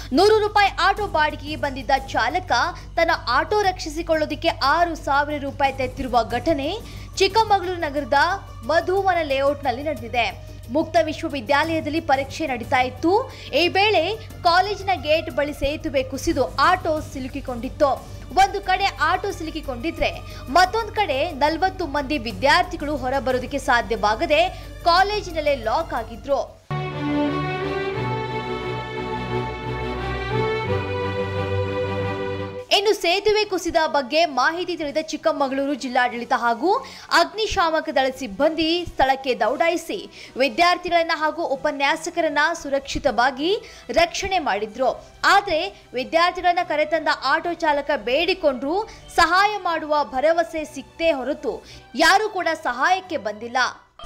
ನೂರು ರೂಪಾಯಿ ಆಟೋ ಬಾಡಿಗೆಗೆ ಬಂದಿದ್ದ ಚಾಲಕ ತನ್ನ ಆಟೋ ರಕ್ಷಿಸಿಕೊಳ್ಳೋದಕ್ಕೆ ಆರು ಸಾವಿರ ರೂಪಾಯಿ ತೆತ್ತಿರುವ ಘಟನೆ ಚಿಕ್ಕಮಗಳೂರು ನಗರದ ಮಧುವನ ಲೇಔಟ್ನಲ್ಲಿ ನಡೆದಿದೆ ಮುಕ್ತ ವಿಶ್ವವಿದ್ಯಾಲಯದಲ್ಲಿ ಪರೀಕ್ಷೆ ನಡೀತಾ ಇತ್ತು ಈ ವೇಳೆ ಕಾಲೇಜಿನ ಗೇಟ್ ಬಳಿ ಸೇತುವೆ ಕುಸಿದು ಆಟೋ ಸಿಲುಕಿಕೊಂಡಿತ್ತು ಒಂದು ಕಡೆ ಆಟೋ ಸಿಲುಕಿಕೊಂಡಿದ್ರೆ ಮತ್ತೊಂದು ಕಡೆ ನಲವತ್ತು ಮಂದಿ ವಿದ್ಯಾರ್ಥಿಗಳು ಹೊರಬರೋದಕ್ಕೆ ಸಾಧ್ಯವಾಗದೆ ಕಾಲೇಜಿನಲ್ಲೇ ಲಾಕ್ ಆಗಿದ್ರು ಇನ್ನು ಸೇತುವೆ ಕುಸಿದ ಬಗ್ಗೆ ಮಾಹಿತಿ ತಿಳಿದ ಚಿಕ್ಕಮಗಳೂರು ಜಿಲ್ಲಾಡಳಿತ ಹಾಗೂ ಅಗ್ನಿಶಾಮಕ ದಳ ಸಿಬ್ಬಂದಿ ಸ್ಥಳಕ್ಕೆ ದೌಡಾಯಿಸಿ ವಿದ್ಯಾರ್ಥಿಗಳನ್ನ ಹಾಗೂ ಉಪನ್ಯಾಸಕರನ್ನ ಸುರಕ್ಷಿತವಾಗಿ ರಕ್ಷಣೆ ಮಾಡಿದ್ರು ಆದರೆ ವಿದ್ಯಾರ್ಥಿಗಳನ್ನ ಕರೆತಂದ ಆಟೋ ಚಾಲಕ ಬೇಡಿಕೊಂಡ್ರು ಸಹಾಯ ಮಾಡುವ ಭರವಸೆ ಸಿಕ್ತೇ ಹೊರತು ಯಾರೂ ಕೂಡ ಸಹಾಯಕ್ಕೆ ಬಂದಿಲ್ಲ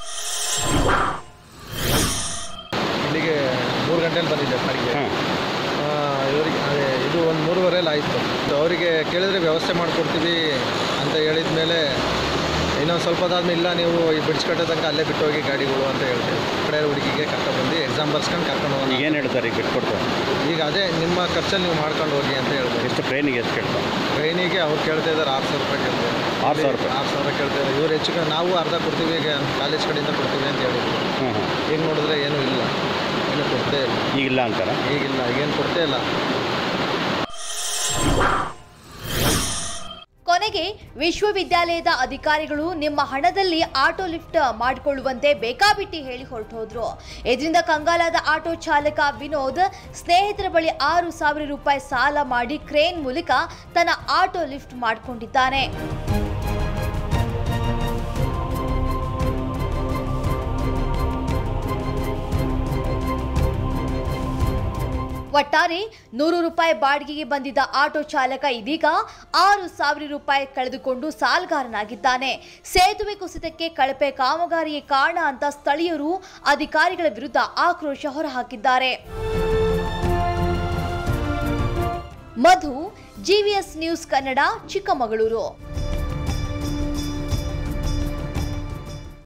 ಇಲ್ಲಿಗೆ ಮೂರು ಗಂಟೆಲಿ ಬಂದಿದ್ದೆ ಬಾಡಿಗೆ ಹಾಂ ಇವರಿಗೆ ಅದೇ ಇದು ಒಂದು ಮೂರುವರೆಲಿ ಆಯಿತು ಅವರಿಗೆ ಕೇಳಿದ್ರೆ ವ್ಯವಸ್ಥೆ ಮಾಡಿಕೊಡ್ತೀವಿ ಅಂತ ಹೇಳಿದ ಮೇಲೆ ಇನ್ನೊಂದು ಸ್ವಲ್ಪ ಹೊತ್ತಾದ್ಮೇಲೆ ಇಲ್ಲ ನೀವು ಈ ಬ್ರಿಡ್ಜ್ ಕಟ್ಟೋ ತನಕ ಅಲ್ಲೇ ಬಿಟ್ಟು ಹೋಗಿ ಗಾಡಿಗಳು ಅಂತ ಹೇಳ್ತೀವಿ ಆ ಕಡೆ ಹುಡುಗಿಗೆ ಕರ್ಕೊಂಡ್ಬಂದು ಎಕ್ಸಾಮ್ ಬರ್ಸ್ಕೊಂಡು ಕರ್ಕೊಂಡು ಹೋಗೋಣ ಈಗ ಏನು ಹೇಳ್ತಾರೆ ಈಗ ಬಿಟ್ಕೊಡ್ತಾರೆ ಈಗ ಅದೇ ನಿಮ್ಮ ಖರ್ಚಲ್ಲಿ ನೀವು ಮಾಡ್ಕೊಂಡು ಹೋಗಿ ಅಂತ ಹೇಳ್ತಾರೆ ಎಷ್ಟು ಟ್ರೈನಿಗೆ ಎಷ್ಟು ಕೇಳ್ತಾರೆ ಟ್ರೈನಿಗೆ ಅವ್ರು ಕೇಳ್ತಾ ಇದ್ದಾರೆ ಆರು ಸಾವಿರ ರೂಪಾಯಿ ಕೇಳ್ತಾರೆ ಆರು ಸಾವಿರ ರೂಪಾಯಿ? ಆರು ಸಾವಿರ ಕೇಳ್ತಾ ಇದ್ದಾರೆ ಇವ್ರು ಹೆಚ್ಚು ಕಮ್ಮಿ ನಾವು ಅರ್ಧ ಕೊಡ್ತೀವಿ ಈಗ ಕಾಲೇಜ್ ಕಡೆಯಿಂದ ಕೊಡ್ತೀವಿ ಅಂತ ಹೇಳಿದ್ರು ಹಾಂ ಹಾಂ ಈಗ ನೋಡಿದ್ರೆ ಏನೂ ಇಲ್ಲ ಏನೂ ಕೊಡ್ತೇ ಇಲ್ಲ ಈಗಿಲ್ಲ ಅಂತಾರ ಈಗಿಲ್ಲ ಈಗೇನು ಕೊಡ್ತೇ ಇಲ್ಲ ಕೊನೆಗೆ ವಿಶ್ವವಿದ್ಯಾಲಯದ ಅಧಿಕಾರಿಗಳು ನಿಮ್ಮ ಹಣದಲ್ಲಿ ಆಟೋ ಲಿಫ್ಟ್ ಮಾಡಿಕೊಳ್ಳುವಂತೆ ಬೇಕಾಬಿಟ್ಟಿ ಹೇಳಿ ಹೊರಟು ಹೋದ್ರು ಇದರಿಂದ ಕಂಗಾಲಾದ ಆಟೋ ಚಾಲಕ ವಿನೋದ್ ಸ್ನೇಹಿತರ ಬಳಿ ಆರು ಸಾವಿರ ರೂಪಾಯಿ ಸಾಲ ಮಾಡಿ ಕ್ರೇನ್ ಮೂಲಕ ತನ್ನ ಆಟೋ ಲಿಫ್ಟ್ ಮಾಡಿಕೊಂಡಿದ್ದಾನೆ ಒಟ್ಟಾರೆ ನೂರು ರೂಪಾಯಿ ಬಾಡಿಗೆಗೆ ಬಂದಿದ್ದ ಆಟೋ ಚಾಲಕ ಇದೀಗ ಆರು ಸಾವಿರ ರೂಪಾಯಿ ಕಳೆದುಕೊಂಡು ಸಾಲಗಾರನಾಗಿದ್ದಾನೆ ಸೇತುವೆ ಕುಸಿತಕ್ಕೆ ಕಳಪೆ ಕಾಮಗಾರಿಯೇ ಕಾರಣ ಅಂತ ಸ್ಥಳೀಯರು ಅಧಿಕಾರಿಗಳ ವಿರುದ್ಧ ಆಕ್ರೋಶ ಹೊರಹಾಕಿದ್ದಾರೆ ಮಧು ಜಿವಿಎಸ್ ನ್ಯೂಸ್ ಕನ್ನಡ ಚಿಕ್ಕಮಗಳೂರು